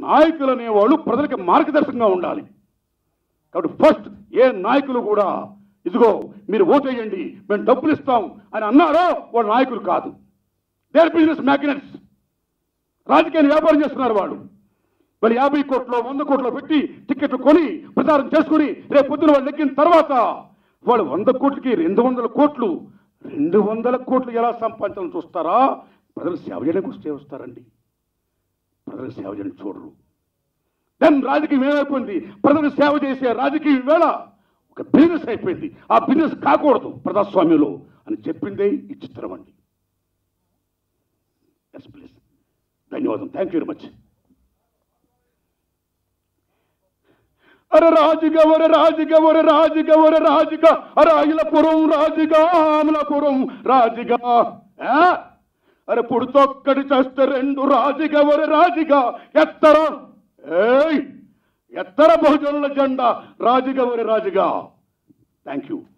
నాయకులు అనేవాళ్ళు ప్రజలకి మార్గదర్శకంగా ఉండాలి కాబట్టి ఫస్ట్ ఏ నాయకులు కూడా ఇదిగో మీరు ఓటేయండి మేము డబ్బులు ఇస్తాం అని అన్నారో వాళ్ళ నాయకులు కాదు దేర్ బిజినెస్ మ్యాగ్నెట్స్ రాజకీయాన్ని వ్యాపారం చేస్తున్నారు వాళ్ళు వాళ్ళు యాభై కోట్లు వంద కోట్లు పెట్టి టికెట్లు కొని ప్రచారం చేసుకుని రేపు పొద్దున వాళ్ళు ఎక్కిన తర్వాత వాళ్ళు వంద కోట్లకి రెండు వందల కోట్లు రెండు వందల కోట్లు ఎలా సంపాదించాలని చూస్తారా ప్రజలు సేవ చేయడానికి వస్తే వస్తారండి ప్రజలు సేవ చేయడానికి చూడరు దెన్ రాజకీయం ఏమైపోయింది ప్రజలు సేవ చేసే రాజకీయం వేళ ఒక బిజినెస్ అయిపోయింది ఆ బిజినెస్ కాకూడదు ప్రజాస్వామ్యంలో అని చెప్పిందే ఈ చిత్రం అండి ఎస్ ప్లీజ్ ధన్యవాదం థ్యాంక్ యూ వెరీ మచ్ అరే రాజుగా ఒరే రాజుగా ఒరే రాజుగా ఒరే రాజుగా అరే అఖిలపురం రాజుగా అమలాపురం రాజుగా ఆ? అరే పుడుతొక్కడి చేస్తే రెండు రాజుగా ఒరే రాజుగా ఎత్తర ఏయ్ ఎత్తర బహుజనుల జెండా రాజుగా ఒరే రాజుగా థ్యాంక్ యూ